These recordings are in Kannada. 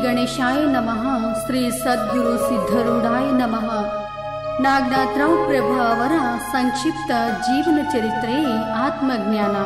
ಗಣೇಶಾಯ ನಮಃ ಶ್ರೀ ಸದ್ಗುರು ಸಿದ್ಧರೂಢಾಯ ನಮಃ ನಾಗನಾಥರಾವ್ ಪ್ರಭಾ ಅವರ ಸಂಕ್ಷಿಪ್ತ ಜೀವನ ಚರಿತ್ರೆ ಆತ್ಮಜ್ಞಾನ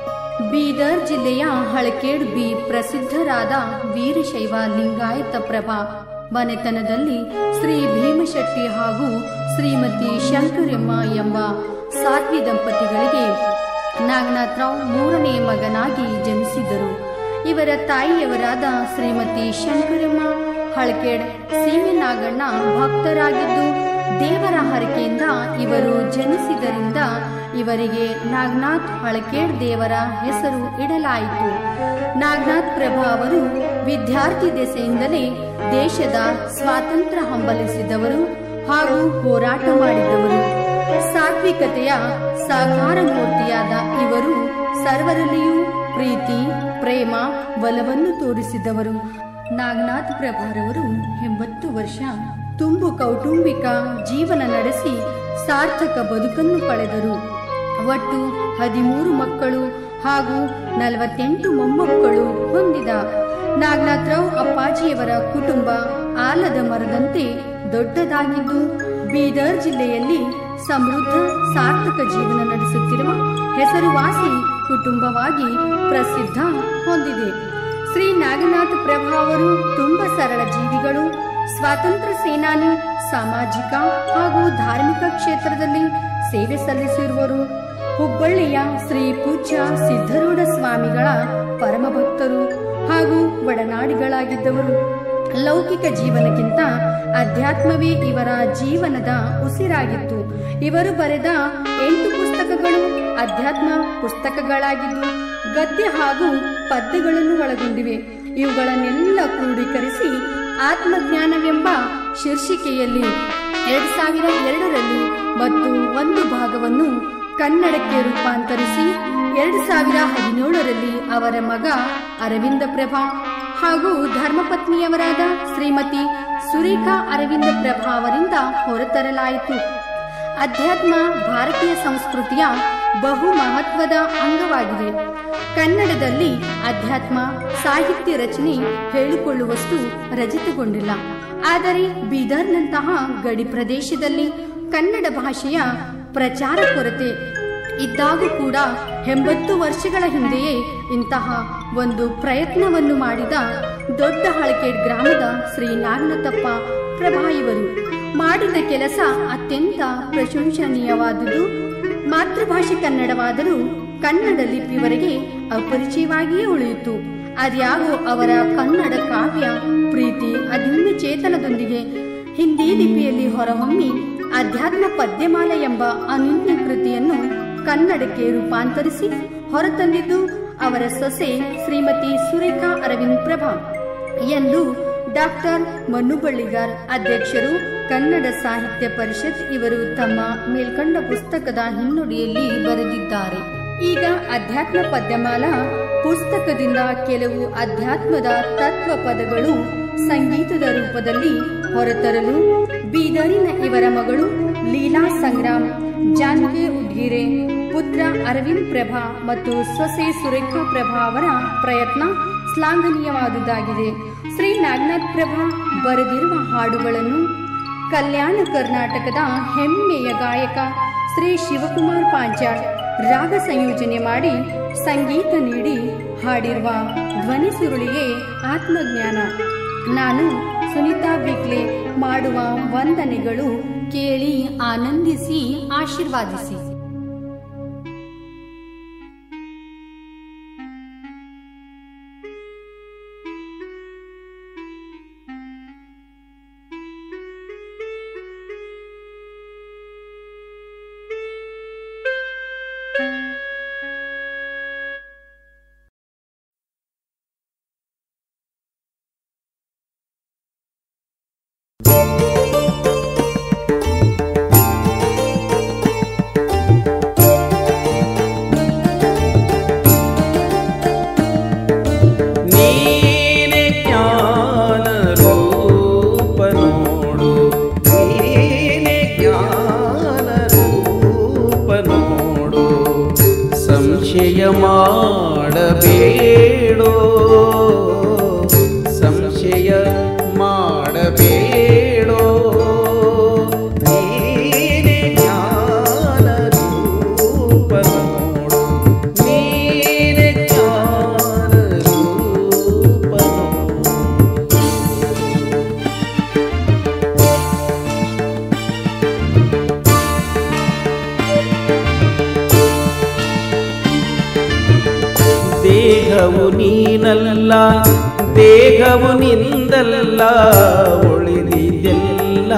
ಬೀದರ್ ಜಿಲ್ಲೆಯ ಹಳಕೇಡ್ ಬಿ ಪ್ರಸಿದ್ಧರಾದ ವೀರಶೈವ ಲಿಂಗಾಯತ ಪ್ರಭಾ ಮನೆತನದಲ್ಲಿ ಶ್ರೀ ಭೀಮಶೆಟ್ಟಿ ಹಾಗೂ ಶ್ರೀಮತಿ ಶಂಕರಮ್ಮ ಎಂಬ ಸಾತ್ವಿ ದಂಪತಿಗಳಿಗೆ ನಾಗನಾಥರಾವ್ ಮೂರನೇ ಮಗನಾಗಿ ಜನಿಸಿದರು ಇವರ ತಾಯಿಯವರಾದ ಶ್ರೀಮತಿ ಶಂಕರಮ್ಮ ಹಳಕೇಡ್ ಸೀಮೆ ನಾಗಣ್ಣ ಭಕ್ತರಾಗಿದ್ದು ದೇವರ ಹರಕೆಯಿಂದ ಇವರು ಜನಿಸಿದರಿಂದ ಇವರಿಗೆ ನಾಗನಾಥ್ ಹಳಕೇಡ್ ದೇವರ ಹೆಸರು ಇಡಲಾಯಿತು ನಾಗನಾಥ್ ಪ್ರಭಾ ಅವರು ವಿದ್ಯಾರ್ಥಿ ದೆಸೆಯಿಂದಲೇ ದೇಶದ ಸ್ವಾತಂತ್ರ್ಯ ಹಂಬಲಿಸಿದವರು ಹಾಗೂ ಹೋರಾಟ ಮಾಡಿದವರು ಸಾತ್ವಿಕತೆಯ ಸಾಕಾರ ಮೂರ್ತಿಯಾದ ಇವರು ಸರ್ವರಲ್ಲಿಯೂ ಪ್ರೀತಿ ಪ್ರೇಮ ಬಲವನ್ನು ತೋರಿಸಿದವರು ನಾಗನಾಥ್ ಪ್ರಭಾರವರು ಎಂಬತ್ತು ವರ್ಷ ತುಂಬು ಕೌಟುಂಬಿಕ ಜೀವನ ನಡೆಸಿ ಸಾರ್ಥಕ ಬದುಕನ್ನು ಕಳೆದರು ಒಟ್ಟು ಹದಿಮೂರು ಮಕ್ಕಳು ಹಾಗೂ ನಲವತ್ತೆಂಟು ಮೊಮ್ಮಕ್ಕಳು ಹೊಂದಿದ ನಾಗನಾಥರಾವ್ ಅಪ್ಪಾಜಿಯವರ ಕುಟುಂಬ ಆಲದ ಮರದಂತೆ ದೊಡ್ಡದಾಗಿದ್ದು ಬೀದರ್ ಜಿಲ್ಲೆಯಲ್ಲಿ ಸಮೃದ್ಧ ಸಾರ್ಥಕ ಜೀವನ ನಡೆಸುತ್ತಿರುವ ಹೆಸರುವಾಸಿ ಕುಟುಂಬವಾಗಿ ಪ್ರಸಿದ್ಧ ಹೊಂದಿದೆ ಶ್ರೀ ನಾಗನಾಥ ಪ್ರಭಾ ಅವರು ತುಂಬ ಸರಳ ಜೀವಿಗಳು ಸ್ವಾತಂತ್ರ್ಯ ಸೇನಾನಿ ಸಾಮಾಜಿಕ ಹಾಗೂ ಧಾರ್ಮಿಕ ಕ್ಷೇತ್ರದಲ್ಲಿ ಸೇವೆ ಸಲ್ಲಿಸಿರುವರು ಹುಬ್ಬಳ್ಳಿಯ ಶ್ರೀ ಪೂಜ್ಯ ಸಿದ್ಧರೂಢ ಸ್ವಾಮಿಗಳ ಪರಮ ಭಕ್ತರು ಹಾಗೂ ಒಡನಾಡಿಗಳಾಗಿದ್ದವರು ಲೌಕಿಕ ಜೀವನಕ್ಕಿಂತ ಅಧ್ಯಾತ್ಮವೇ ಇವರ ಜೀವನದ ಉಸಿರಾಗಿತ್ತು ಇವರು ಬರೆದ ಎಂಟು ಪುಸ್ತಕಗಳು ಅಧ್ಯಾತ್ಮ ಪುಸ್ತಕಗಳಾಗಿದ್ದು ಗದ್ಯ ಹಾಗೂ ಪದ್ಯಗಳನ್ನು ಒಳಗೊಂಡಿವೆ ಇವುಗಳನ್ನೆಲ್ಲ ಕ್ರೋಢೀಕರಿಸಿ ಆತ್ಮಜ್ಞಾನವೆಂಬ ಶೀರ್ಷಿಕೆಯಲ್ಲಿ ಎರಡ್ ಸಾವಿರ ಎರಡರಲ್ಲಿ ಮತ್ತು ಒಂದು ಭಾಗವನ್ನು ಕನ್ನಡಕ್ಕೆ ರೂಪಾಂತರಿಸಿ ಎರಡು ಸಾವಿರ ಹದಿನೇಳರಲ್ಲಿ ಅವರ ಮಗ ಅರವಿಂದ ಪ್ರಭಾ ಹಾಗೂ ಧರ್ಮಪತ್ನಿಯವರಾದ ಶ್ರೀಮತಿ ಸುರೇಖಾ ಅರವಿಂದ ಪ್ರಭಾ ಅವರಿಂದ ಹೊರತರಲಾಯಿತು ಅಧ್ಯಾತ್ಮ ಭಾರತೀಯ ಸಂಸ್ಕೃತಿಯ ಬಹು ಮಹತ್ವದ ಅಂಗವಾಗಿದೆ ಕನ್ನಡದಲ್ಲಿ ಅಧ್ಯಾತ್ಮ ಸಾಹಿತ್ಯ ರಚನೆ ಹೇಳಿಕೊಳ್ಳುವಷ್ಟು ರಚಿತಗೊಂಡಿಲ್ಲ ಆದರೆ ಬೀದರ್ನಂತಹ ಗಡಿ ಪ್ರದೇಶದಲ್ಲಿ ಕನ್ನಡ ಭಾಷೆಯ ಪ್ರಚಾರ ಕೊರತೆ ಇದ್ದಾಗೂ ಕೂಡ ಎಂಬತ್ತು ವರ್ಷಗಳ ಹಿಂದೆಯೇ ಇಂತಹ ಒಂದು ಪ್ರಯತ್ನವನ್ನು ಮಾಡಿದ ದೊಡ್ಡ ಹಳಕೇಡ್ ಗ್ರಾಮದ ಶ್ರೀ ನಾಗನಾಥಪ್ಪ ಪ್ರಭಾ ಇವರು ಮಾಡಿದ ಕೆಲಸ ಅತ್ಯಂತ ಪ್ರಶಂಸನೀಯವಾದುದು ಮಾತೃಭಾಷೆ ಕನ್ನಡವಾದರೂ ಕನ್ನಡ ಲಿಪಿವರೆಗೆ ಅಪರಿಚಯವಾಗಿಯೇ ಉಳಿಯಿತು ಅದ್ಯಾಗೋ ಅವರ ಕನ್ನಡ ಕಾವ್ಯ ಪ್ರೀತಿ ಅದಮ್ಯ ಚೇತನದೊಂದಿಗೆ ಹಿಂದಿ ಲಿಪಿಯಲ್ಲಿ ಹೊರಹೊಮ್ಮಿ ಅಧ್ಯಾತ್ಮ ಪದ್ಯಮಾಲ ಎಂಬ ಅನನ್ಯ ಕೃತಿಯನ್ನು ಕನ್ನಡಕ್ಕೆ ರೂಪಾಂತರಿಸಿ ಹೊರತಂದಿದ್ದು ಅವರ ಸೊಸೆ ಶ್ರೀಮತಿ ಸುರೇಖಾ ಅರವಿಂದ್ ಪ್ರಭಾ ಎಂದು ಡಾಕ್ಟರ್ ಮನ್ನುಬಳ್ಳಿಗಾರ್ ಅಧ್ಯಕ್ಷರು ಕನ್ನಡ ಸಾಹಿತ್ಯ ಪರಿಷತ್ ಇವರು ತಮ್ಮ ಮೇಲ್ಕಂಡ ಪುಸ್ತಕದ ಹಿನ್ನುಡಿಯಲ್ಲಿ ಬರೆದಿದ್ದಾರೆ ಈಗ ಅಧ್ಯಾತ್ಮ ಪದ್ಯಮಾಲ ಪುಸ್ತಕದಿಂದ ಕೆಲವು ಅಧ್ಯಾತ್ಮದ ತತ್ವ ಪದಗಳು ಸಂಗೀತದ ರೂಪದಲ್ಲಿ ಹೊರತರಲು ಬೀದರಿನ ಇವರ ಮಗಳು ಲೀಲಾ ಸಂಗ್ರಾಮ್ ಜಾನಕಿ ಉಡ್ಗಿರೆ ಪುತ್ರ ಅರವಿಂದ್ ಪ್ರಭಾ ಮತ್ತು ಸೊಸೆ ಸುರೇಖಾ ಪ್ರಭಾ ಅವರ ಪ್ರಯತ್ನ ಶ್ಲಾಘನೀಯವಾದುದಾಗಿದೆ ಶ್ರೀ ನಾಗನಾಥ್ ಪ್ರಭಾ ಬರೆದಿರುವ ಹಾಡುಗಳನ್ನು ಕಲ್ಯಾಣ ಕರ್ನಾಟಕದ ಹೆಮ್ಮೆಯ ಗಾಯಕ ಶ್ರೀ ಶಿವಕುಮಾರ್ ಪಾಂಚಾಳ್ ರಾಗ ಸಂಯೋಜನೆ ಮಾಡಿ ಸಂಗೀತ ನೀಡಿ ಹಾಡಿರುವ ಧ್ವನಿ ಸುರುಳಿಗೆ ಆತ್ಮಜ್ಞಾನ ನಾನು ಸುನೀತಾ ಬಿಕ್ಲೆ ಮಾಡುವ ವಂದನೆಗಳು ಕೇಳಿ ಆನಂದಿಸಿ ಆಶೀರ್ವಾದಿಸಿ ನೀನೆ ಜ್ಞಾನ ರೂಪ ನೋಡು ನೀನೆ ಜ್ಞಾನ ರೂಪ ನೋಡು ಸಂಶಯ ಮಾಡಬೇಡೋ ಸಂಶಯ ದೇಹವು ನೀನಲ್ಲ ದೇಹವು ನಿಂದಲ್ಲ ಉಳಿದಿದೆಲ್ಲ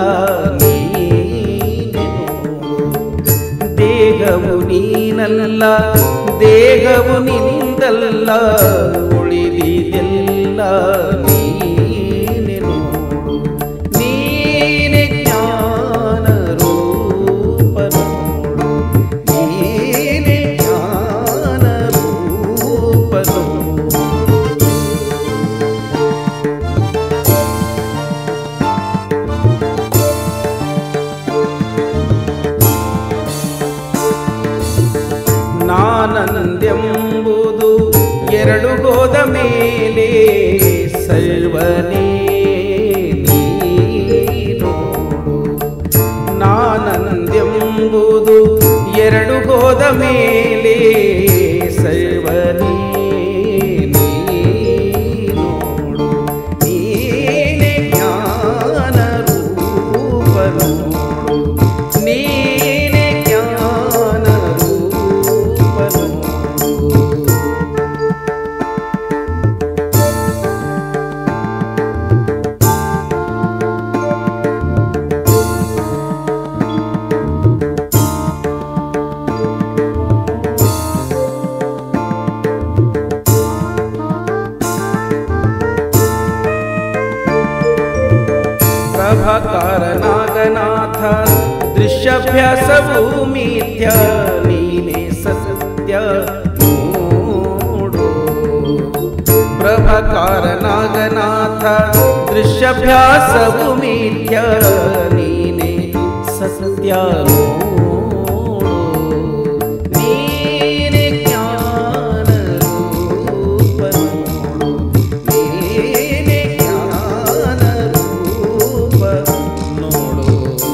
ನೀನೆ ನೋಡು ದೇಹವು ನೀನಲ್ಲ ದೇಹವು ನಿಂದಲ್ಲ ಉಳಿದಿದೆಲ್ಲ ನೀನೆ ನೋಡು ನೀನೆ ಜ್ಞಾನ ರೂಪ ನೋಡು ನೀನೆ ಜ್ಞಾನ ರೂಪ ನೋಡು ನಾನಂದೆಂಬುದು ಎರಡು ಹೋದ ಮೇಲೆ ಸರ್ವನೇ ನೀನೋಡು ನಾನಂದೆಂಬುದು ಎರಡು ಹೋದ ಮೇಲೆ ಸರ್ವನೇ ನೀನೋಡು ನೀನೆ ಜ್ಞಾನ ರೂಪ ನೋಡು ನೀನೆ ಜ್ಞಾನ ರೂಪ ನೋಡು ಪ್ರಭಾಕಾರನಾಗನಾಥ ದೃಶ್ಯಾಭ್ಯಾಸವು ಮಿಥ್ಯ ನೀನೇ ಸತ್ಯ ನೋಡು ಪ್ರಭಾಕಾರನಾಗನಾಥ ದೃಶ್ಯಾಭ್ಯಾಸವು ಮಿಥ್ಯ ನೀನೇ ಸತ್ಯ ನೋಡು ನೀನೆ ಜ್ಞಾನ ರೂಪ ನೋಡು ನೀನೆ ಜ್ಞಾನ ರೂಪ ನೋಡು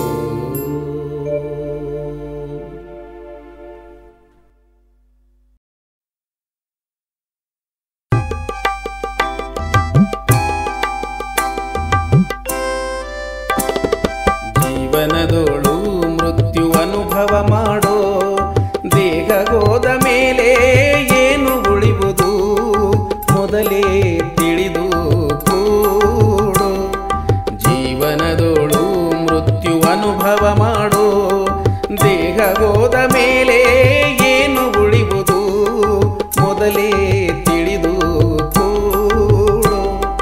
ಜೀವನದೋಳು ಮೃತ್ಯು ಅನುಭವ ಮಾಡೋ ದೇಹಗೋದ ಮೇಲೆ ಏನು ಉಳಿವುದು ಮೊದಲೇ ತಿಳಿದು ಕೂಡು ಜೀವನದೋಳು ಮೃತ್ಯು ಅನುಭವ ಮಾಡೋ ದೇಹಗೋದ ಮೇಲೆ ಏನು ಉಳಿವುದು ಮೊದಲೇ ತಿಳಿದು ಕೂಡು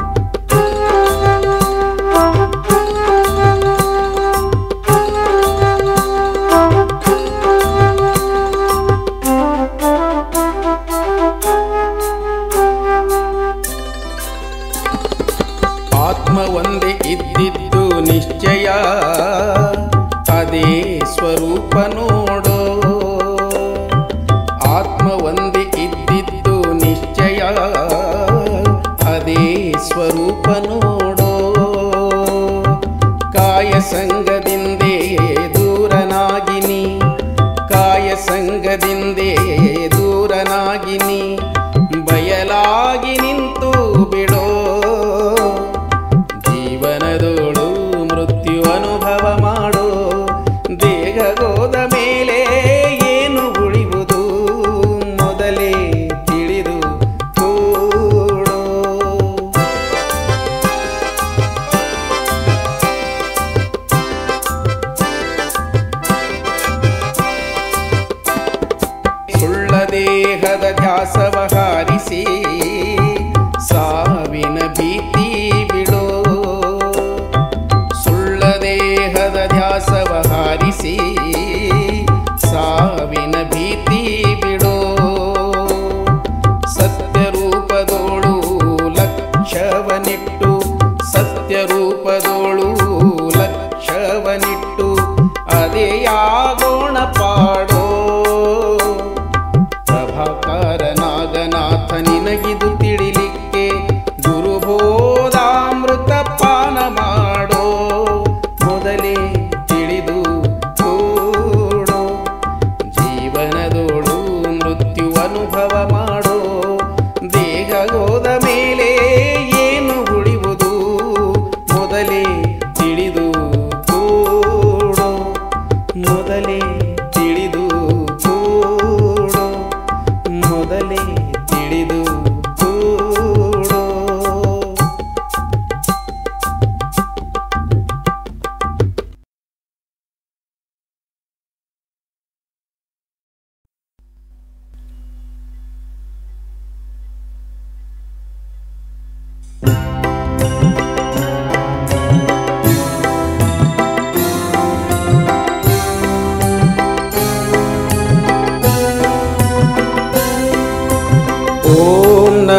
ಆತ್ಮ ಒಂದೇ ಇದ್ದಿದ್ದು ನಿಶ್ಚಯ ಅದೇ ಸ್ವರೂಪ ನೋಡೋ ಆತ್ಮ ಒಂದೇ ಇದ್ದಿದ್ದು ನಿಶ್ಚಯ ಅದೇ ಸ್ವರೂಪ ನೋಡೋ ಕಾಯ ಸಂಗದಿಂದೇ ದೂರನಾಗಿನಿ ಕಾಯ ಸಂಗದಿಂದೇ ದೂರನಾಗಿನಿ ಬಯಲಾಗಿ ನಿಂತು ಬಿಡೋ ಜೀವನದೋಳು ಮೃತ್ಯು ಅನುಭವ ಮಾಡೋ ದೇಹಗೋದ ಮೇಲೆ ಏನು ಉಳಿವುದು ಮೊದಲೇ ತಿಳಿದು ಕೂಡೋ ಸುಳ್ಳ ದೇಹದ ಧ್ಯಾಸವ ಹಾರಿಸಿ ಸಾವಿನ ಭೀತಿ ಬಿಡೋ ಸುಳ್ಳ ದೇಹದ ಧ್ಯಾಸವ ಹಾರಿಸಿ ಸಾವಿನ ಭೀತಿ ಬಿಡೋ ಸತ್ಯರೂಪದೋಳು ಲಕ್ಷ್ಯವನಿಟ್ಟು ಸತ್ಯರೂಪದೋಳು ಲಕ್ಷ್ಯವನಿಟ್ಟು ಅದೇ ಯಾಗೋಣ ಪಾಡೋ ಪ್ರಭಾಕಾರ ನಾಗನಾಥ ನಿನಗಿದು ತಿಳಿಲಿಕ್ಕೆ ಗುರುಬೋಧಾಮೃತ ಪಾನ ಮಾಡೋ ಮೊದಲೇ ತಿಳಿದು ಕೂಡೋ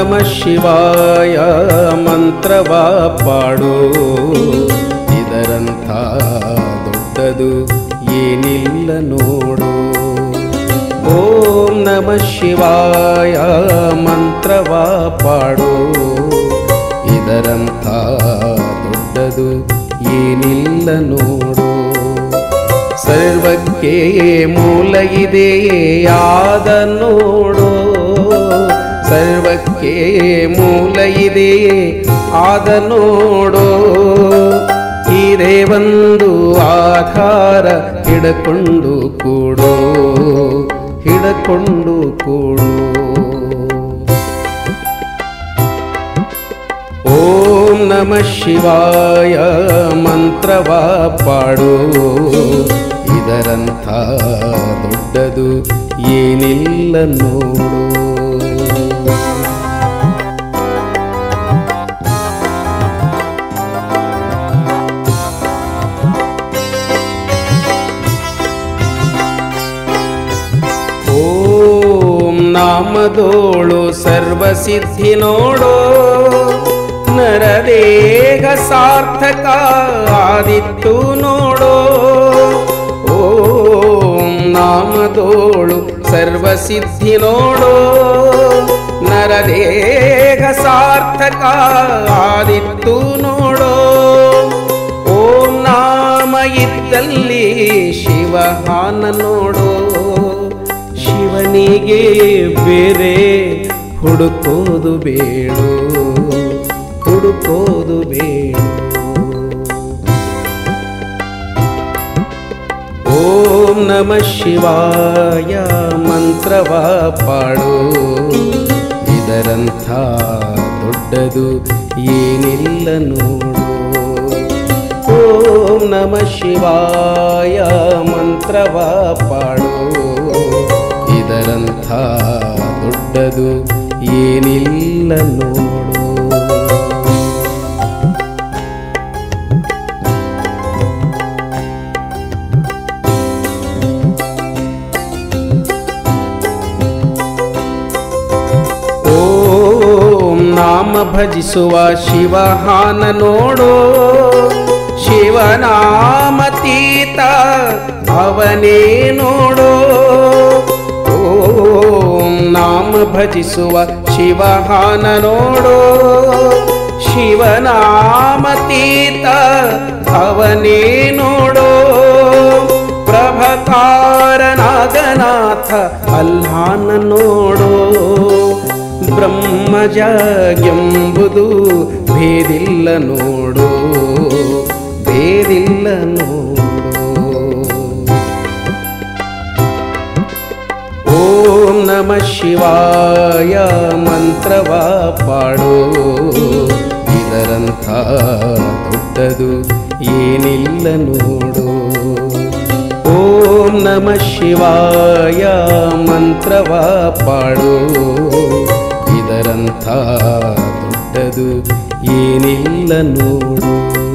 ನಮ ಶಿವಾಯ ಮಂತ್ರವ ಪಾಡು ಇದರಂಥ ದೊಡ್ಡದು ಏನಿಲ್ಲ ನೋಡು ಓಂ ನಮ ಶಿವಾಯ ಮಂತ್ರವ ಪಾಡು ಇದರಂಥ ದೊಡ್ಡದು ಏನಿಲ್ಲ ನೋಡು ಸರ್ವಕ್ಕೆ ಮೂಲ ಇದೆಯಾದ ನೋಡು ಸರ್ವಕ್ಕೆ ಮೂಲ ಇದೆಯೇ ಆದ ನೋಡು ಇದೇ ಒಂದು ಆಧಾರ ಹಿಡಕೊಂಡು ಕೂಡು ಹಿಡಕೊಂಡು ಕೂಡು ಓಂ ನಮ ಶಿವಾಯ ಮಂತ್ರವ ಪಾಡು ಇದರಂಥ ದೊಡ್ಡದು ಏನಿಲ್ಲ ನೋಡು ಓಂ ನಾಮದೋಳು ಸರ್ವಸಿದ್ಧಿ ನೋಡೋ ನರದೇಹ ಸಾರ್ಥಕ ಆದಿತ್ತು ನೋಡೋ ಓಂ ನಾಮದೋಳು ಸರ್ವಸಿದ್ಧಿ ನೋಡೋ ನರದೇಹ ಸಾರ್ಥಕ ಆದಿತ್ತು ನೋಡೋ ಓಂ ನಾಮ ಇದ್ದಲ್ಲಿ ಶಿವಹಾನ ನೋಡೋ ಶಿವನಿಗೆ ಬೇರೆ ಹುಡುಕೋದು ಬೇಡು ಹುಡುಕೋದು ಬೇಡು ಓಂ ನಮ ಶಿವಾಯ ಮಂತ್ರವ ಪಾಡು ಇದರಂಥ ದೊಡ್ಡದು ಏನಿಲ್ಲ ನೋಡು ಓಂ ನಮ ಶಿವಾಯ ಮಂತ್ರವ ಪಾಡು ಇದರಂಥ ದೊಡ್ಡದು ಏನಿಲ್ಲ ನೋಡು ಓಂ ನಾಮ ಭಜಿಸುವ ಶಿವಹಾನ ನೋಡೋ ಶಿವನಾಮತೀತ ಅವನೇ ನೋಡೋ ಓಂ ನಾಮ ಭಜಿಸುವ ಶಿವಹಾನ ನೋಡೋ ಶಿವನಾಮತೀತ ಅವನೇ ನೋಡೋ ಪ್ರಭಕಾರನಾಗನಾಥ ಅಲ್ಲಾನ ನೋಡೋ ಬ್ರಹ್ಮಜಾಗ್ಯಂಬುದು ಭೇದಿಲ್ಲ ನೋಡು ಭೇದಿಲ್ಲ ನೋಡು ಓಂ ನಮ ಶಿವಾಯ ಮಂತ್ರವ ಪಾಡು ಇದರಂಥ ದೊಡ್ಡದು ಏನಿಲ್ಲ ನೋಡು ಓಂ ನಮ ಶಿವಾಯ ಮಂತ್ರವ ಪಾಡು ಇದರಂಥ ದೊಡ್ಡದು ಏನಿಲ್ಲ ನೋಡು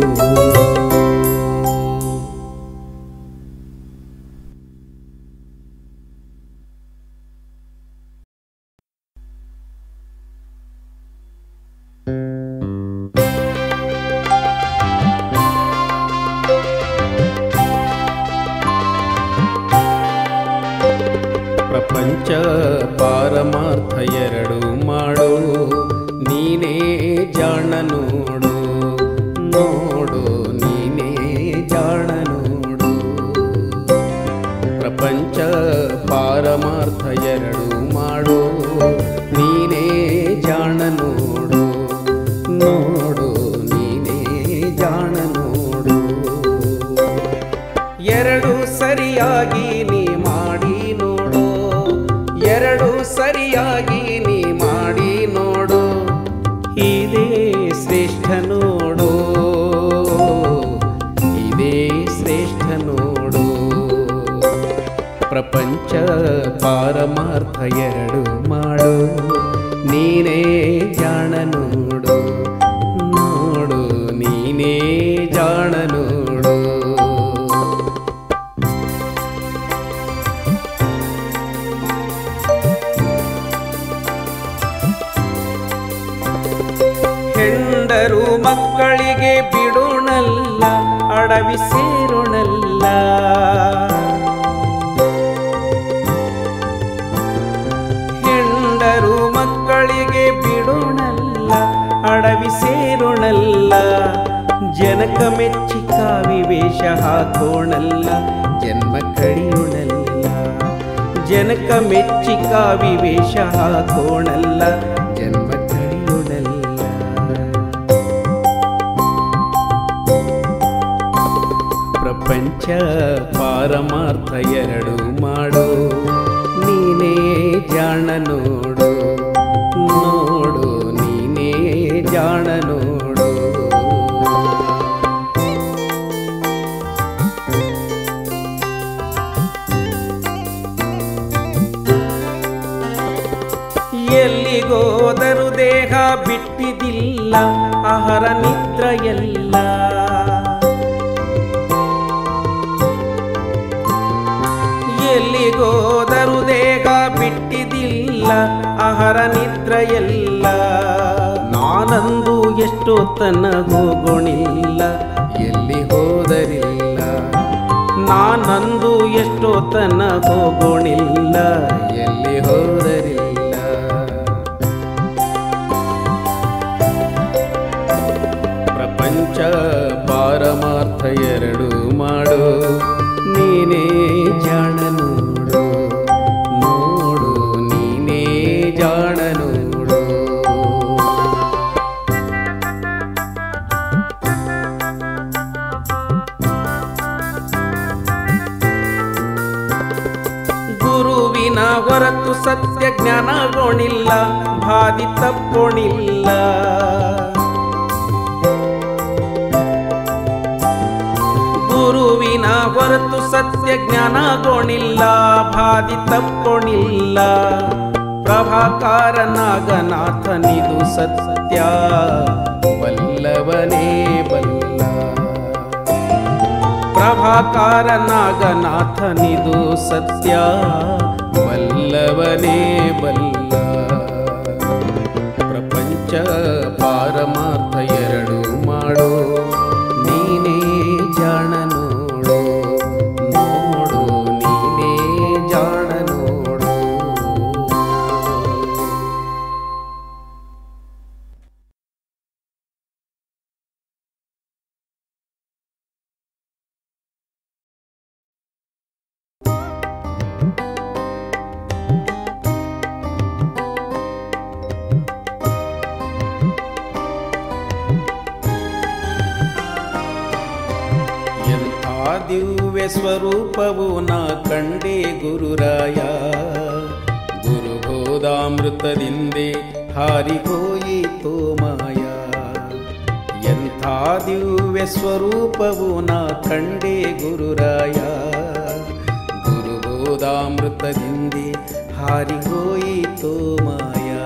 ಪ್ರಪಂಚ ಪಾರಮಾರ್ಥ ಎರಡು ಮಾಡು ನೀನೇ ಜಾಣ ನೋಡು ನೋಡು ನೀನೇ ಜಾಣ ನೋಡು ಪ್ರಪಂಚ ಪಾರಮಾರ್ಥ ಎರಡು ಮಾಡು ನೀನೇ ಜಾಣ ನೋಡು ನೋಡು ನೀನೇ ಜಾಣ ನೋಡು ಎರಡು ಸರಿಯಾಗಿ ನೀ ಮಾಡಿ ನೋಡು ಎರಡು ಸರಿಯಾಗಿ ನೀ ಮಾಡಿ ನೋಡು ಇದೇ ಶ್ರೇಷ್ಠ ನೋಡು ಇದೇ ಶ್ರೇಷ್ಠ ನೋಡು ಪ್ರಪಂಚ ಪಾರಮಾರ್ಥ ಎರಡು ಮಾಡು ನೀನೇ ಜಾಣ ನೋಡು ನೋಡು ನೀನೇ ಜಾಣ ನೋಡು ಅಡವಿ ಸೇರುಣಲ್ಲ ಹೆಂಡರು ಮಕ್ಕಳಿಗೆ ಬಿಡೋಣಲ್ಲ ಅಡವಿ ಸೇರೋಣಲ್ಲ ಜನಕ ಮೆಚ್ಚಿ ಕಾವಿ ವೇಷ ಹಾಕೋಣಲ್ಲ ಜನ್ಮ ಕಡಿಯೋಣಲ್ಲ ಜನಕ ಮೆಚ್ಚಿ ಕಾವಿ ವೇಷ ಹಾಕೋಣಲ್ಲ ಜನ್ಮ ಕಡಿಯೋಣಲ್ಲ ಪ್ರಪಂಚ ಪಾರಮಾರ್ಥ ಎರಡು ಮಾಡು ನೀನೇ ಜಾಣ ನೋಡು ನೋಡು ನೀನೇ ಜಾಣ ನೋಡು ಎಲ್ಲಿಗೋದರು ದೇಹ ಬಿಟ್ಟಿದಿಲ್ಲ ಆಹಾರ ನಿದ್ರೆಯಲ್ಲ ಎಲ್ಲಿಗೋದರು ದೇಹ ಬಿಟ್ಟಿದಿಲ್ಲ ಆಹಾರ ನಿದ್ರೆಯಲ್ಲ ನಾನಂದು ಎಷ್ಟೋ ತನ್ನ ಹೋಗೋಣಿಲ್ಲ ಎಲ್ಲಿ ಹೋದರಿಲ್ಲ ನಾನಂದು ಎಷ್ಟೋ ತನ್ನ ಹೋಗೋಣಿಲ್ಲ ಎಲ್ಲಿ ಹೋದರಿಲ್ಲ ಪ್ರಪಂಚ ಪಾರಮಾರ್ಥ ಎರಡು ಮಾಡು ನೀನೇ ಜಾಣ ನೋಡು ನೋಡು ನೀನೇ ಜಾಣ ನೋಡು ಗುರುವಿನ ಹೊರತು ಸತ್ಯ ಜ್ಞಾನಗೋಣಿಲ್ಲ ಬಾದಿ ತಪ್ಪೋಣಿಲ್ಲ ಗುರುವಿನ ಹೊರತು ಸತ್ಯ ಜ್ಞಾನಗೋಣಿಲ್ಲ ಬಾದಿ ತಪ್ಪೋಣಿಲ್ಲ ಪ್ರಭಾಕಾರ ನಾಗನಾಥನಿದು ಸತ್ಯ ಬಲ್ಲವನೇ ಬಲ್ಲ ಪ್ರಭಾಕಾರ ನಾಗನಾಥನಿದು ಸತ್ಯ ಬಲ್ಲವನೇ ಬಲ್ಲ ಪ್ರಪಂಚ ಪಾರಮಾರ್ಥ ಎರಡು ಮಾಡು ನೀನೇ ಜಾಣ ನೋಡು ನೋಡು ನೀನೇ ಜಾಣ ನೋಡು ಎಂಥ ದಿವ್ಯ ಸ್ವರೂಪವು ನಾ ಕಂಡೆ ಗುರುರಾಯ ಗುರುಬೋಧಾಮೃತದಿಂದೆ ಹಾರಿಹೋಯಿತು ಮಾಯ ಎಂಥ ದಿವ್ಯ ಸ್ವರೂಪವು ನಾ ಕಂಡೆ ಗುರುರಾಯ ಗುರುಬೋಧಾಮೃತದಿಂದೆ ಹಾರಿಹೋಯಿತು ಮಾಯಾ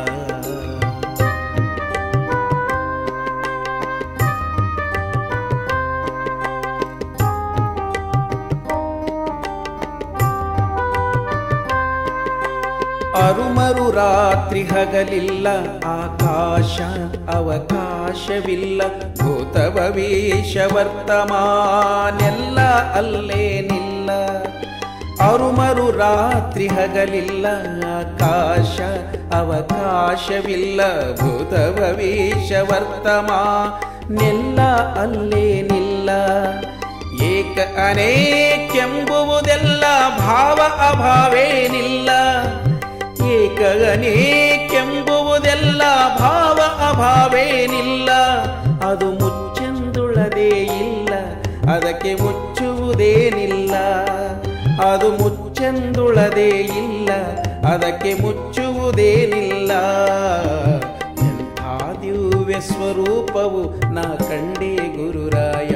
ಅರುಮರು ರಾತ್ರಿ ಹಗಲಿಲ್ಲ ಆಕಾಶ ಅವಕಾಶವಿಲ್ಲ ಭೂತ ಭವಿಷ್ಯ ವರ್ತಮಾನೆಲ್ಲ ಅಲ್ಲೇನಿಲ್ಲ ಅರುಮರು ರಾತ್ರಿ ಹಗಲಿಲ್ಲ ಆಕಾಶ ಅವಕಾಶವಿಲ್ಲ ಭೂತ ಭವಿಷ್ಯ ವರ್ತಮಾನೆಲ್ಲ ಅಲ್ಲೇನಿಲ್ಲ ಏಕ ಅನೇಕೆಂಬುವುದೆಲ್ಲ ಭಾವ ಅಭಾವೇನಿಲ್ಲ ಏಕ ಅನೇಕೆಂಬುವುದೆಲ್ಲ ಭಾವ ಅಭಾವೇನಿಲ್ಲ ಅದು ಮುಚ್ಚೆಂದುಳದೇ ಇಲ್ಲ ಅದಕ್ಕೆ ಮುಚ್ಚುವುದೇನಿಲ್ಲ ಅದು ಮುಚ್ಚೆಂದುಳದೇ ಇಲ್ಲ ಅದಕ್ಕೆ ಮುಚ್ಚುವುದೇನಿಲ್ಲ ಎಂಥ ದಿವ್ಯ ಸ್ವರೂಪವು ನಾ ಕಂಡೇ ಗುರುರಾಯ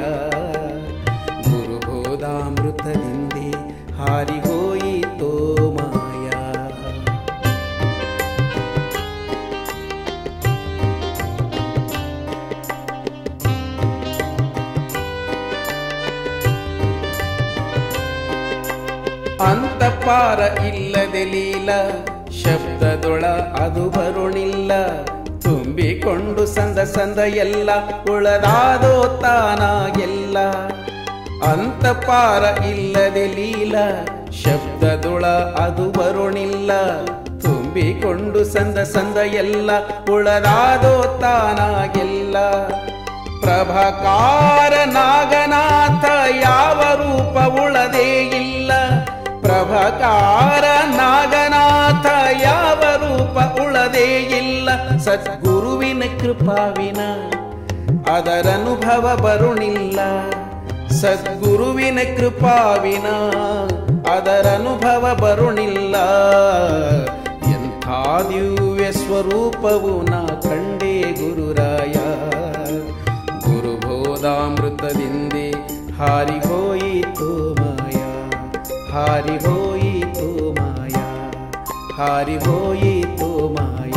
ಗುರುಬೋಧಾಮೃತದಿಂದೆ ಹಾರಿಹೋಯಿತೋ ಮಾಯಾ ಅಂತಪಾರ ಇಲ್ಲದೆ ಲೀಲ ಶಬ್ದದೊಳ ಅದು ಬರುಣಿಲ್ಲ ತುಂಬಿಕೊಂಡು ಸಂದ ಸಂದ ಎಲ್ಲ ಉಳದಾದೋ ತಾನಾಗೆಲ್ಲ ಅಂತಪಾರ ಇಲ್ಲದೆ ಲೀಲ ಶಬ್ದದೊಳ ಅದು ಬರುಣಿಲ್ಲ ತುಂಬಿಕೊಂಡು ಸಂದ ಸಂದ ಎಲ್ಲ ಉಳದಾದೋ ತಾನಾಗೆಲ್ಲ ಪ್ರಭಕಾರ ನಾಗನಾಥ ಯಾವ ರೂಪ ಉಳದೇ ಇಲ್ಲ ಪ್ರಭಕಾರ ನಾಗನಾಥ ಯಾವ ರೂಪ ಉಳದೇ ಇಲ್ಲ ಸದ್ಗುರುವಿನ ಕೃಪಾವಿನ ಅದರನುಭವ ಬರುಣಿಲ್ಲ ಸದ್ಗುರುವಿನ ಕೃಪಾವಿನ ಅದರನುಭವ ಬರುಣಿಲ್ಲ ಎಂಥ ದಿವ್ಯ ಸ್ವರೂಪವು ನಾ ಕಂಡೇ ಗುರುರಾಯ ಗುರುಬೋಧಾಮೃತದಿಂದೆ ಹಾರಿ ಹೋಯಿತು ಮಾಯ ಹಾರಿ ಹೋಯಿತು ಮಾಯ ಹಾರಿ ಹೋಯಿತು ಮಾಯ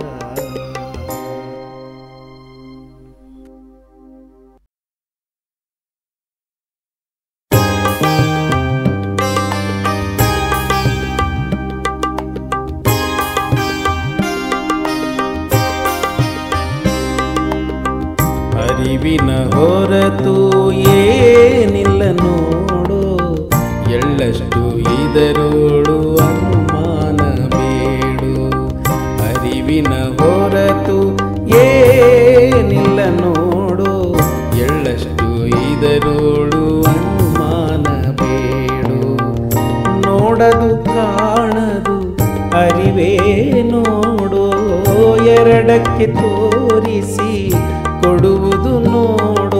ಅರಿವಿನ ಹೊರತು ಏನಿಲ್ಲ ನೋಡು ಎಳ್ಳಷ್ಟು ಇದರೋಳು ಅನುಮಾನ ಬೇಡು ಅರಿವಿನ ಹೊರತು ಏನಿಲ್ಲ ನೋಡು ಎಳ್ಳಷ್ಟು ಇದರೋಳು ಅನುಮಾನ ಬೇಡು ನೋಡದು ಕಾಣದು ಅರಿವೇ ನೋಡು ಎರಡಕ್ಕೆ ತೋರಿಸಿ ಕೊಡುವುದು ನೋಡು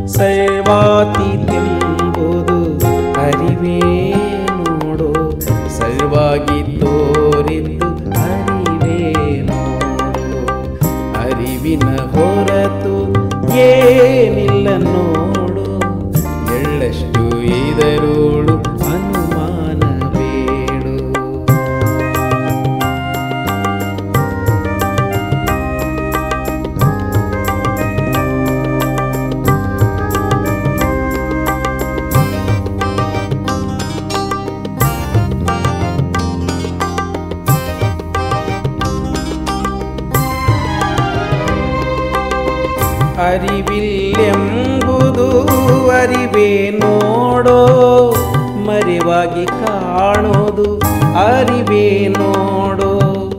ಸರ್ವಾತೀತೆಂಬುದು ಅರಿವೇ ನೋಡು ಸರ್ವಾಗಿ ತೋರಿದ್ದು ಅರಿವೇ ನೋಡು ಅರಿವಿನ ಹೊರತು ಏನಿಲ್ಲ ನೋಡು ಎಳ್ಳಷ್ಟು ಇದರೋಳು ಅನುಮಾನ ಬೇಡು ಅರಿವಿಲ್ಲೆಂಬುದು ಅರಿವೇ ನೋಡೋ ಮರೆವಾಗಿ ಕಾಣೋದು ಅರಿವೇ ನೋಡೋ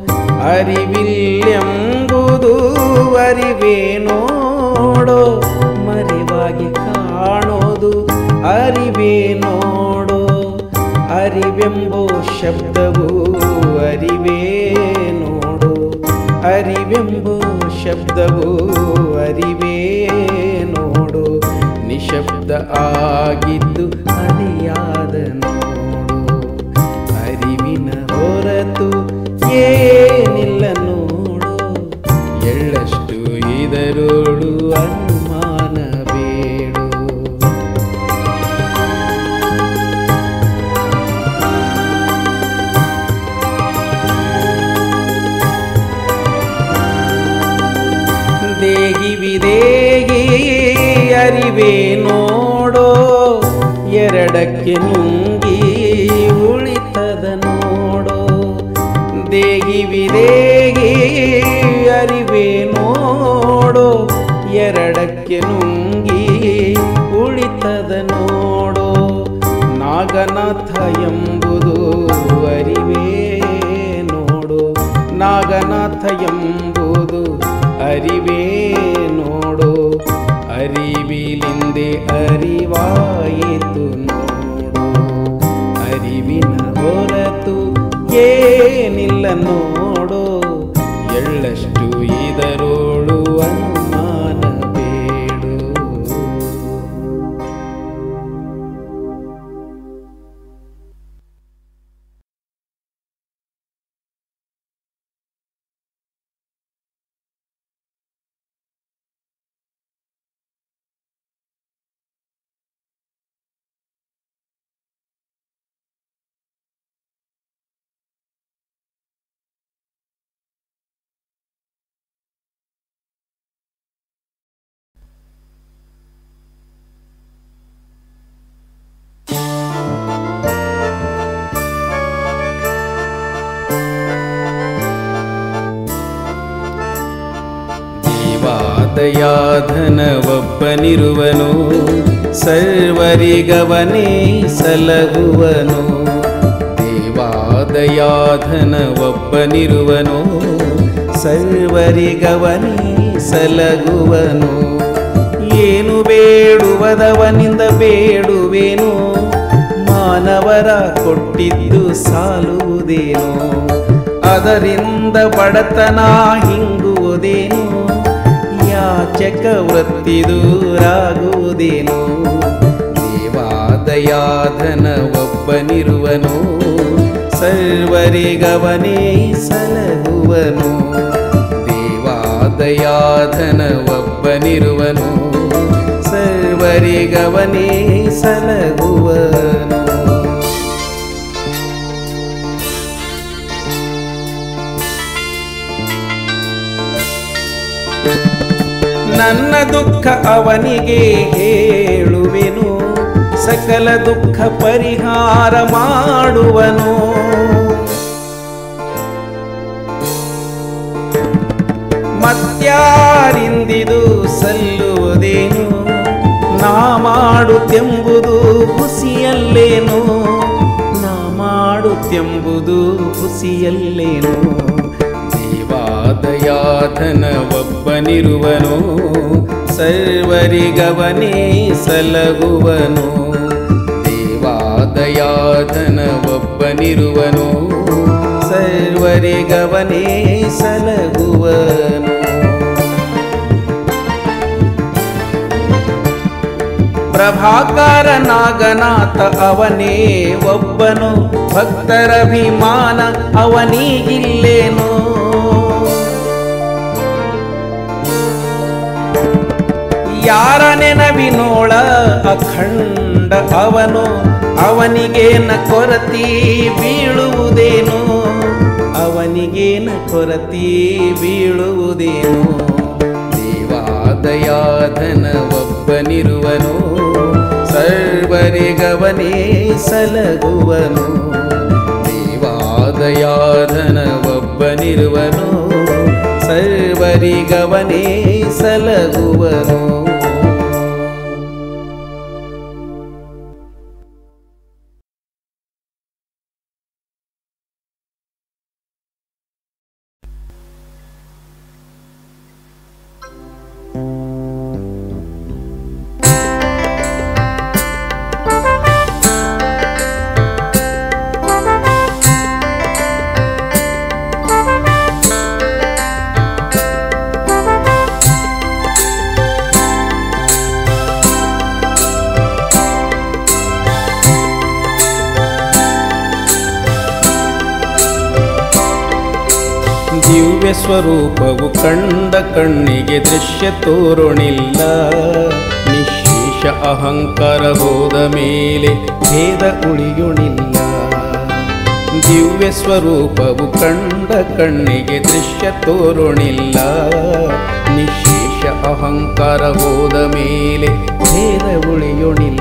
ಅರಿವಿಲ್ಲೆಂಬುದು ಅರಿವೇ ನೋಡೋ ಮರೆವಾಗಿ ಕಾಣೋದು ಅರಿವೇ ನೋಡೋ ಅರಿವೆಂಬೋ ಶಬ್ದವು ಅರಿವೇ ನೋಡು ಅರಿವೆಂಬೋ ಶಬ್ದವು ಅರಿವೇ ನೋಡು ನಿಶಬ್ದ ಆಗಿದ್ದು ಅರಿಯಾದ ನೋಡು ಅರಿವಿನ ಹೊರತು ಏನಿಲ್ಲ ನೋಡು ಎಳ್ಳಷ್ಟು ಇದರೋಳು ಅನುಮಾನ ಬೇಡು ದೇಗಿ ವಿದೇಗಿ ಅರಿವೇ ನೋಡೋ ಎರಡಕ್ಕೆ ನುಂಗಿ ಉಳಿತದ ನೋಡೋ ದೇಗಿ ವಿದೇಗಿ ಅರಿವೇ ನೋಡೋ ಎರಡಕ್ಕೆ ನುಂಗಿ ಉಳಿತದ ನೋಡೋ ನಾಗನಾಥ ಎಂಬುದು ಅರಿವೇ ನೋಡು ನಾಗನಾಥ ಎಂಬುದು ಅರಿವೇ ನೋಡು ಅರಿವಿಲಿಂದೆ ಅರಿವಾಯಿತು ನೋಡು ಅರಿವಿನ ಹೊರತು ಏನಿಲ್ಲ ನೋಡು ಎಳ್ಳಷ್ಟು ಇದರೋಳು ಅನುಮಾನ ಬೇಡು ದೇವಾದಯಾಧನವೊಬ್ಬನಿರುವನು ಸರ್ವರಿಗವನೇ ಸಲಹುವನು ದೇವಾದಯಾಧನ ಒಬ್ಬನಿರುವನು ಸರ್ವರಿಗವನೇ ಸಲಗುವನು ಏನು ಬೇಡುವದವನಿಂದ ಬೇಡುವೆನು ಮಾನವರ ಕೊಟ್ಟಿದ್ದು ಸಾಲುವುದೇನು ಅದರಿಂದ ಬಡತನ ಹಿಂಗುವುದೇನು ಯಾಚಕ ವೃತ್ತಿ ದೂರಾಗುವುದೇನು ದೇವಾದಯಾಧನ ಒಬ್ಬನಿರುವನು ಸರ್ವರಿಗವನೇ ಸಲಹುವನು ದೇವಾದಯಾಧನ ಒಬ್ಬನಿರುವನು ಸರ್ವರಿಗವನೇ ಸಲಹುವನು ನನ್ನ ದುಃಖ ಅವನಿಗೆ ಹೇಳುವೆನು ಸಕಲ ದುಃಖ ಪರಿಹಾರ ಮಾಡುವನು ಮತ್ಯಾರಿಂದಿದು ಸಲ್ಲುವುದೇನು ನಾ ಮಾಡುತ್ತೆಂಬುದು ಹುಸಿಯಲ್ಲೇನು ನಾ ಮಾಡುತ್ತೆಂಬುದು ಹುಸಿಯಲ್ಲೇನು ದೇವಾದಯಾಧನ ಒಬ್ಬನಿರುವನು ಸರ್ವರಿಗವನೇ ಸಲಗುವನು ದೇವಾದಯಾಧನ ಒಬ್ಬನಿರುವನು ಸರ್ವರಿಗವನೇ ಸಲಗುವನು ಪ್ರಭಾಕಾರ ನಾಗನಾಥ ಅವನೇ ಒಬ್ಬನು ಭಕ್ತರಭಿಮಾನ ಅವನಿಗಿಲ್ಲೇನು ಯಾರ ನೆನವಿನೋಳ ಅಖಂಡ ಅವನು ಅವನಿಗೇನ ಕೊರತಿ ಬೀಳುವುದೇನು ಅವನಿಗೇನ ಕೊರತಿ ಬೀಳುವುದೇನು ದೇವಾದಯಾಧನ ಒಬ್ಬನಿರುವನು ಸರ್ವರಿಗವನೇ ಸಲಗುವನು ದೇವಾದಯಾಧನ ಒಬ್ಬನಿರುವನು ಸರ್ವರಿಗವನೇ ಸಲಗುವನು ದಿವ್ಯ ಸ್ವರೂಪವು ಕಂಡ ಕಣ್ಣಿಗೆ ದೃಶ್ಯ ತೋರುಣಿಲ್ಲ ನಿಶೇಷ ಅಹಂಕಾರ ಹೋದ ಮೇಲೆ ಭೇದ ಉಳಿಯುಣಿಲ್ಲ ದಿವ್ಯ ಸ್ವರೂಪವು ಕಂಡ ಕಣ್ಣಿಗೆ ದೃಶ್ಯ ತೋರುಣಿಲ್ಲ ನಿಶೇಷ ಅಹಂಕಾರ ಹೋದ ಮೇಲೆ ಭೇದ ಉಳಿಯುಣಿಲ್ಲ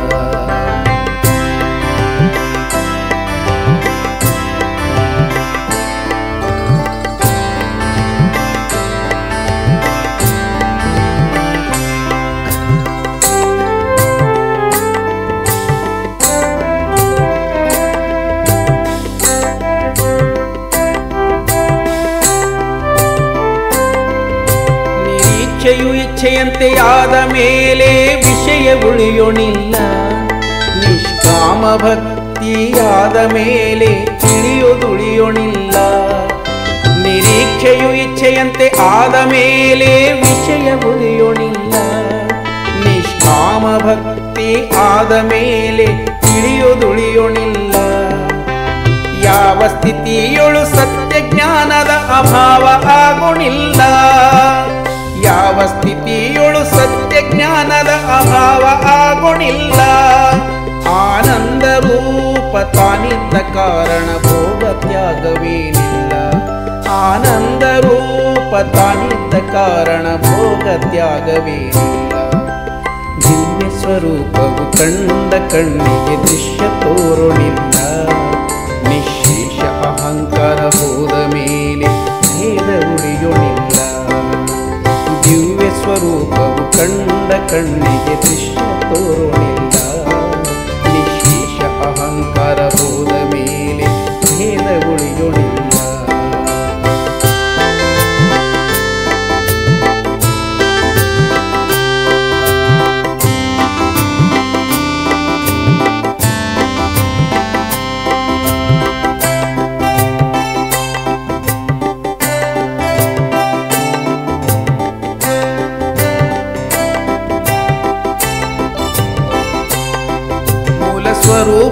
ನಿರೀಕ್ಷೆಯು ಇಚ್ಛೆಯಂತೆ ಆದ ಮೇಲೆ ವಿಷಯ ಉಳಿಯೋಣಿಲ್ಲ ನಿಷ್ಕಾಮ ಭಕ್ತಿಯಾದ ಮೇಲೆ ತಿಳಿಯೋದುಳಿಯೋಣಿಲ್ಲ ನಿರೀಕ್ಷೆಯು ಇಚ್ಛೆಯಂತೆ ಆದ ಮೇಲೆ ವಿಷಯ ಉಳಿಯೋಣಿಲ್ಲ ನಿಷ್ಕಾಮ ಭಕ್ತಿ ಆದ ಮೇಲೆ ತಿಳಿಯೋದುಳಿಯೋಣಿಲ್ಲ ಯಾವ ಸ್ಥಿತಿಯೊಳು ಸತ್ಯ ಜ್ಞಾನದ ಅಭಾವ ಆಗುಣಿಲ್ಲ ಯಾವ ಸ್ಥಿತಿಯೊಳು ಸತ್ಯ ಜ್ಞಾನದ ಅಭಾವ ಆಗುಣಿಲ್ಲ ಆನಂದ ರೂಪ ತಾನಿದ್ದ ಕಾರಣ ಭೋಗ ತ್ಯಾಗವೇನಿಲ್ಲ ಆನಂದ ರೂಪ ತಾನಿದ್ದ ಕಾರಣ ಭೋಗ ತ್ಯಾಗವೇನಿಲ್ಲ ದಿವ್ಯ ಸ್ವರೂಪವು ಕಂಡ ಕಣ್ಣಿಗೆ ದೃಶ್ಯ ತೋರುಣಿಲ್ಲ ನಿಶೇಷ ಅಹಂಕಾರ ಹೋದ ಮೇಲೆ ಭೇದ ಉಳಿಯುಣಿಲ್ಲ ದಿವ್ಯ ಸ್ವರೂಪವು ಕಂಡ ಕಣ್ಣಿಗೆ ದೃಶ್ಯ ತೋರುಣಿಲ್ಲ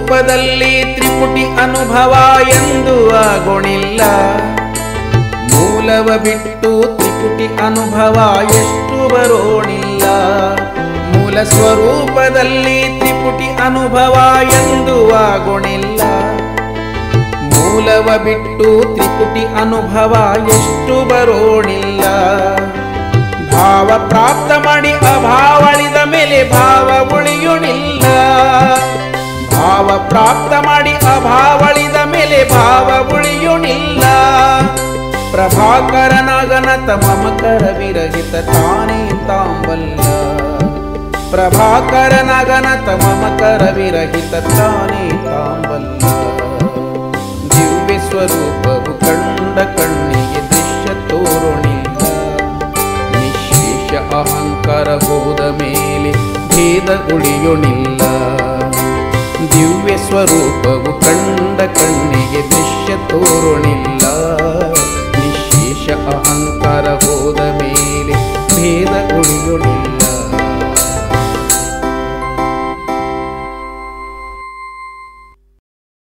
ಸ್ವರೂಪದಲ್ಲಿ ತ್ರಿಪುಟಿ ಅನುಭವ ಎಂದು ಆಗೋಣಿಲ್ಲ ಮೂಲವ ಬಿಟ್ಟು ತ್ರಿಪುಟಿ ಅನುಭವ ಎಷ್ಟು ಬರೋಣಿಲ್ಲ ಮೂಲ ಸ್ವರೂಪದಲ್ಲಿ ತ್ರಿಪುಟಿ ಅನುಭವ ಎಂದು ಆಗೋಣಿಲ್ಲ ಮೂಲವ ಬಿಟ್ಟು ತ್ರಿಪುಟಿ ಅನುಭವ ಎಷ್ಟು ಬರೋಣಿಲ್ಲ ಭಾವ ಪ್ರಾಪ್ತ ಮಾಡಿ ಅಭಾವಳಿದ ಮೇಲೆ ಭಾವ ಉಳಿಯುಣಿಲ್ಲ ಭಾವ ಪ್ರಾಪ್ತ ಮಾಡಿ ಅಭಾವಳಿದ ಮೇಲೆ ಭಾವ ಉಳಿಯುಣಿಲ್ಲ ಪ್ರಭಾಕರನಗನತ ಮಮಕರ ವಿರಹಿತ ತಾನೇ ತಾಂಬಲ್ಲ ಪ್ರಭಾಕರನಗನತ ಮಮಕರ ವಿರಹಿತ ತಾನೇ ತಾಂಬಲ್ಲ ದಿವ್ಯ ಸ್ವರೂಪವು ಕಂಡ ಕಣ್ಣಿಗೆ ದೃಶ್ಯ ತೋರುಣಿಲ್ಲ ನಿಶೇಷ ಅಹಂಕಾರ ಹೋದ ಮೇಲೆ ಭೇದ ಉಳಿಯುಣಿಲ್ಲ ದಿವ್ಯ ಸ್ವರೂಪವು ಕಂಡ ಕಣ್ಣಿಗೆ ದೃಶ್ಯ ತೋರುಣಿಲ್ಲ